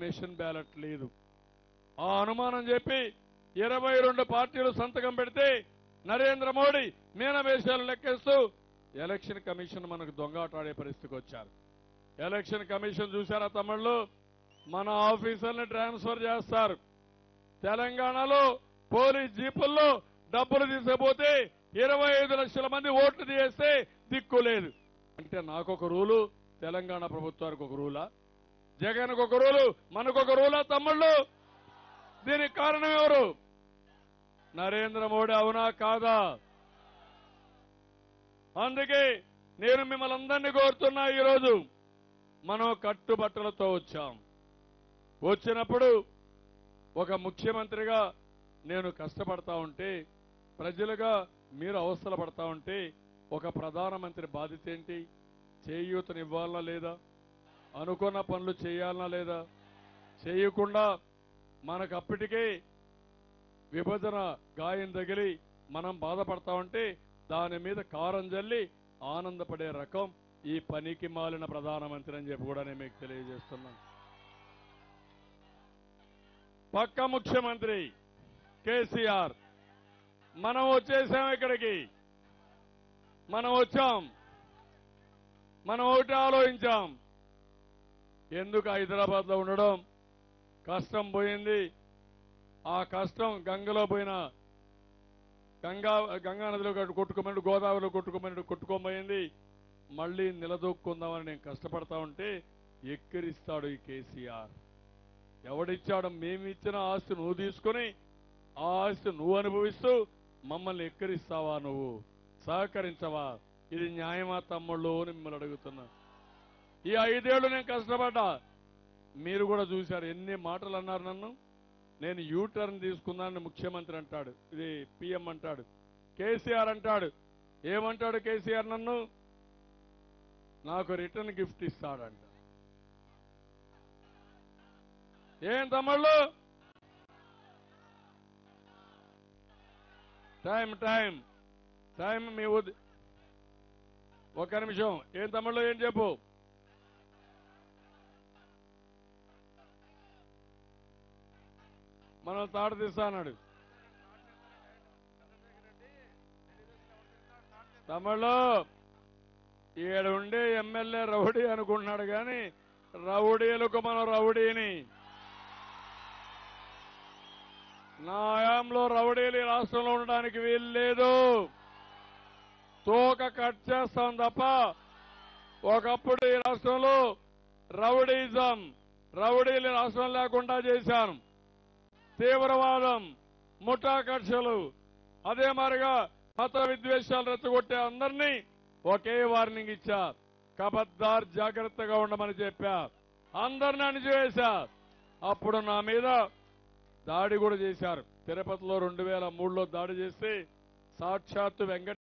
machine ballot లేదు ఆ అనుమానం చెప్పి ఇరవై రెండు పార్టీలు సంతకం పెడితే నరేంద్ర మోడీ మీనవేశాలు లెక్కేస్తూ ఎలక్షన్ కమిషన్ మనకు దొంగాటాడే పరిస్థితికి వచ్చారు ఎలక్షన్ కమిషన్ చూసారా తమిళ్లో మన ఆఫీసర్ని ట్రాన్స్ఫర్ చేస్తారు తెలంగాణలో పోలీస్ జీపుల్లో డబ్బులు తీసుకుపోతే ఇరవై ఐదు లక్షల మంది ఓట్లు తీస్తే దిక్కు లేదు అంటే నాకొక రూలు తెలంగాణ ప్రభుత్వానికి ఒక రూలా జగన్కు ఒక రూలు మనకొక రూలా తమ్ముళ్ళు దీనికి కారణం ఎవరు నరేంద్ర మోడీ అవునా కాదా అందుకే నేను మిమ్మల్ని అందరినీ కోరుతున్నా ఈరోజు మనం కట్టుబట్టలతో వచ్చాం వచ్చినప్పుడు ఒక ముఖ్యమంత్రిగా నేను కష్టపడతా ఉంటే ప్రజలుగా మీరు అవస్థలు పడతా ఉంటే ఒక ప్రధానమంత్రి బాధ్యత ఏంటి చేయూతనివ్వాలనా లేదా అనుకున్న పనులు చేయాలనా లేదా చేయకుండా మనకు అప్పటికే విభజన గాయం తగిలి మనం బాధపడతా ఉంటే దాని మీద కారం జల్లి ఆనందపడే రకం ఈ పనికి మాలిన ప్రధానమంత్రి అని చెప్పి కూడా నేను మీకు తెలియజేస్తున్నాను పక్క ముఖ్యమంత్రి కేసీఆర్ మనం వచ్చేసాం ఇక్కడికి మనం వచ్చాం మనం ఒకటి ఆలోచించాం ఎందుకు హైదరాబాద్ లో ఉండడం కష్టం పోయింది ఆ కష్టం గంగలో పోయిన గంగా గంగా నదిలో కట్టు- కొట్టుకోమని గోదావరిలో కొట్టుకోమని కొట్టుకోబోయింది మళ్ళీ నిలదొక్కుందామని నేను కష్టపడతా ఉంటే ఎక్కిరిస్తాడు ఈ కేసీఆర్ ఎవడిచ్చాడు మేమిచ్చిన ఆస్తి నువ్వు తీసుకుని ఆ ఆస్తి నువ్వు అనుభవిస్తూ మమ్మల్ని ఎక్కిరిస్తావా నువ్వు సహకరించవా ఇది న్యాయమా తమ్ముళ్ళు అని మిమ్మల్ని అడుగుతున్నా ఈ ఐదేళ్లు నేను కష్టపడ్డా మీరు కూడా చూశారు ఎన్ని మాటలు అన్నారు నన్ను నేను యూ టర్న్ తీసుకున్నానని ముఖ్యమంత్రి అంటాడు ఇది పిఎం అంటాడు కేసీఆర్ అంటాడు ఏమంటాడు కేసీఆర్ నన్ను నాకు రిటర్న్ గిఫ్ట్ ఇస్తాడంట ఏం తమ్ముళ్ళు టైం టైం టైం మీ ఉద్ ఒక నిమిషం ఏం తమ్ముళ్ళు ఏం చెప్పు మనం తాట తీస్తా అన్నాడు తమిళలో ఈడ ఉండే ఎమ్మెల్యే రౌడీ అనుకుంటున్నాడు కానీ రౌడీలకు మనం రౌడీని నా హయాంలో రౌడీలు ఈ రాష్ట్రంలో ఉండడానికి వీలు లేదు తోక కట్ చేస్తాం తప్ప ఒకప్పుడు ఈ రాష్ట్రంలో రౌడీజం రౌడీలు ఈ రాష్ట్రం లేకుండా చేశాను తీవ్రవాదం ముఠా కక్షలు అదే మారిగా మత విద్వేషాలు రెచ్చగొట్టే అందరినీ ఒకే వార్నింగ్ ఇచ్చా కబద్దార్ జాగ్రత్తగా ఉండమని చెప్పా అందరిని అణిచివేశా అప్పుడు నా మీద దాడి కూడా చేశారు తిరుపతిలో రెండు వేల మూడులో దాడి చేస్తే సాక్షాత్తు వెంకట